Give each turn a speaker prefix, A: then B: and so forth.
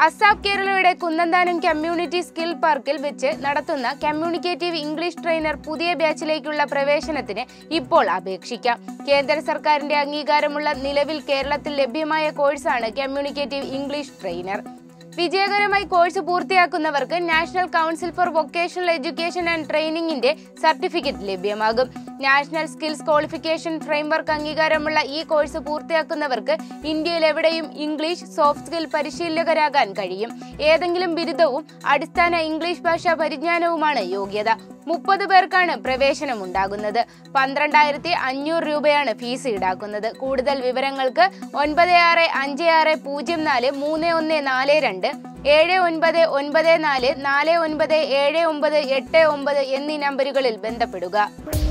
A: അസാബ് കേരളയുടെ Kunnanthanam community skill പാർക്കിൽ വെച്ച് നടത്തുന്ന കമ്മ്യൂണിക്കേറ്റീവ് ഇംഗ്ലീഷ് ട്രെയിനർ പുതിയ ബാച്ചിലേക്കുള്ള പ്രവേശനത്തിന് ഇപ്പോൾ അപേക്ഷിക്കാം കേന്ദ്ര സർക്കാരിന്റെ അംഗീകാരമുള്ള നിലവിൽ കേരളത്തിൽ ലഭ്യമായ കോഴ്സാണ് കമ്മ്യൂണിക്കേറ്റീവ് ഇംഗ്ലീഷ് ട്രെയിനർ വിജയകരമായി കോഴ്സ് പൂർത്തിയാക്കുന്നവർക്ക് national council for vocational education and ട്രെയിനിങ്ങിന്റെ സർട്ടിഫിക്കറ്റ് ലഭ്യമാകും നാഷണൽ സ്കിൽസ് ക്വാളിഫിക്കേഷൻ ഫ്രെയിംവർക്ക് അംഗീകാരമുള്ള ഈ കോഴ്സ് പൂർത്തിയാക്കുന്നവർക്ക് ഇന്ത്യയിൽ എവിടെയും ഇംഗ്ലീഷ് സോഫ്റ്റ് സ്കിൽ പരിശീലകരാകാൻ കഴിയും ഏതെങ്കിലും ബിരുദവും അടിസ്ഥാന ഇംഗ്ലീഷ് ഭാഷാ പരിജ്ഞാനവുമാണ് യോഗ്യത മുപ്പത് പേർക്കാണ് പ്രവേശനം ഉണ്ടാകുന്നത് പന്ത്രണ്ടായിരത്തി അഞ്ഞൂറ് രൂപയാണ് ഫീസ് ഈടാക്കുന്നത് കൂടുതൽ വിവരങ്ങൾക്ക് ഒൻപത് ആറ് അഞ്ച് ആറ് പൂജ്യം നാല് മൂന്ന് ഒന്ന് നാല് രണ്ട് ഏഴ് ഒൻപത് ഒൻപത് നാല് നാല് ഒൻപത് ഏഴ് ഒമ്പത് എട്ട് ഒമ്പത് എന്നീ നമ്പറുകളിൽ ബന്ധപ്പെടുക